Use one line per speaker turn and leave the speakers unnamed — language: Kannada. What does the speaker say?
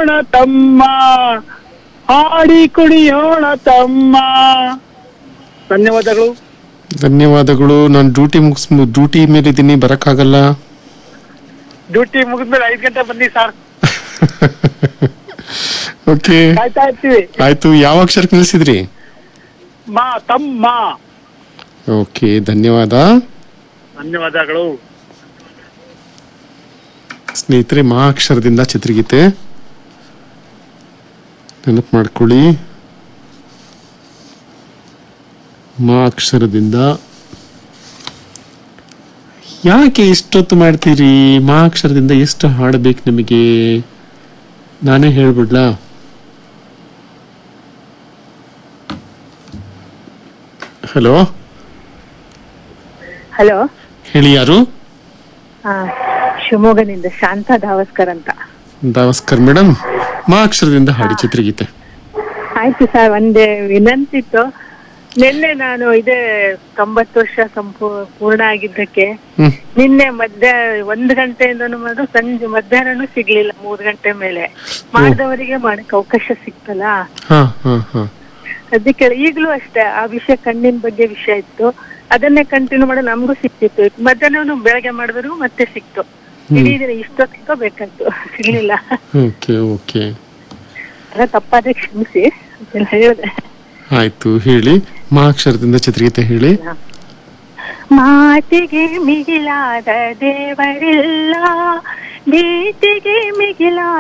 ಕುಣಿಯೋಣ ತಮ್ಮ ಹಾಡಿ ಕುಣಿಯೋಣ ತಮ್ಮ ಧನ್ಯವಾದಗಳು
ಧನ್ಯವಾದಗಳು ನಾನು ಡ್ಯೂಟಿ ಮುಗಿಸ್ ಡ್ಯೂಟಿ ಮೇಲೆ ಇದ್ದೀನಿ ಬರಕ್ಕಾಗಲ್ಲ
ಡ್ಯೂಟಿ ಮುಗಿದ್ಮೇಲೆ ಐದ್ ಗಂಟೆ ಬನ್ನಿ ಸರ್
ಓಕೆ
ಕಾಯ್ತಾ ಇರ್ತೀವಿ
ಆಯ್ತು ಯಾವ ಅಕ್ಷರಕ್ಕೆ ನಿಲ್ಸಿದ್ರಿ
ಮಾ ತಮ್ಮ
ಓಕೆ ಧನ್ಯವಾದ
ಧನ್ಯವಾದಗಳು
ಸ್ನೇಹಿತರೆ ಮಾ ಅಕ್ಷರದಿಂದ ಚಿತ್ರಗೀತೆ ನೆನಪು ಮಾಡ್ಕೊಳ್ಳಿ ಮಾ ಅಕ್ಷರದಿಂದ ಯಾಕೆ ಇಷ್ಟೊತ್ತು ಮಾಡ್ತೀರಿ ಮಾ ಅಕ್ಷರದಿಂದ ಎಷ್ಟು ಹಾಡಬೇಕು ನಿಮಗೆ ನಾನೇ ಹೇಳ್ಬಿಡ್ಲಾ ಹಲೋ
ಹಲೋ
ಹೇಳಿ ಯಾರು
ಆ, ಶಿವಮೊಗ್ಗನಿಂದ ಶಾಂತಾ ಧಾವಸ್ಕರ್ ಅಂತ
ನಮಸ್ಕಾರ ಮೇಡಮ್ ಮಾ ಅಕ್ಷರದಿಂದ ಹಾಡಿ ಚಿತ್ರಗೀತೆ
ಆಯ್ತು ಸರ್ ಒಂದೇ ವಿನಂತಿ ಇತ್ತು ನಿನ್ನೆ ನಾನು ಇದೇ ತೊಂಬತ್ತು ವರ್ಷ ಸಂಪೂ ಪೂರ್ಣ ಆಗಿದ್ದಕ್ಕೆ
ಹ್ಮ್
ನಿನ್ನೆ ಮಧ್ಯ ಒಂದ್ ಗಂಟೆಯಿಂದನೂ ಮಾಡಿದ್ರು ಸಂಜೆ ಮಧ್ಯಾಹ್ನನೂ ಸಿಗ್ಲಿಲ್ಲ ಮೂರ್ ಗಂಟೆ ಮೇಲೆ ಮಾಡಿದವರಿಗೆ ಮಾಡಕ್ ಅವಕಾಶ ಸಿಕ್ತಲ್ಲ
ಹಾ ಹಾ ಹಾ
ಅದಕ್ಕೆ ಈಗ್ಲೂ ಅಷ್ಟೇ ಆ ವಿಷಯ ಕಣ್ಣಿನ ಬಗ್ಗೆ ವಿಷಯ ಇತ್ತು ಅದನ್ನೇ ಕಂಟಿನ್ಯೂ ಮಾಡಿ ನಮಗೂ ಸಿಕ್ತಿತ್ತು ಮಧ್ಯಾಹ್ನ ಬೆಳಗ್ಗೆ ಮಾಡಿದ್ರು ಮತ್ತೆ ಸಿಕ್ತು ಇಡೀ ದಿನ ಇಷ್ಟೊತ್ತಿಗೂ ಬೇಕಾಯ್ತು ಸಿಗ್ಲಿಲ್ಲ
ಓಕೆ ಓಕೆ
ಅದ ತಪ್ಪಾದ್ರೆ ಕ್ಷಮಿಸಿ ಅಂತೆಲ್ಲ ಹೇಳಿದೆ
ಆಯ್ತು ಹೇಳಿ ಮಾ ಅಕ್ಷರದಿಂದ ಚಿತ್ರಗೀತೆ ಹೇಳಿ
ಮಾತಿಗೆ ಮಿಗಿಲಾದ ದೇವರಿಲ್ಲ ನೀತಿಗೆ ಮಿಗಿಲಾದ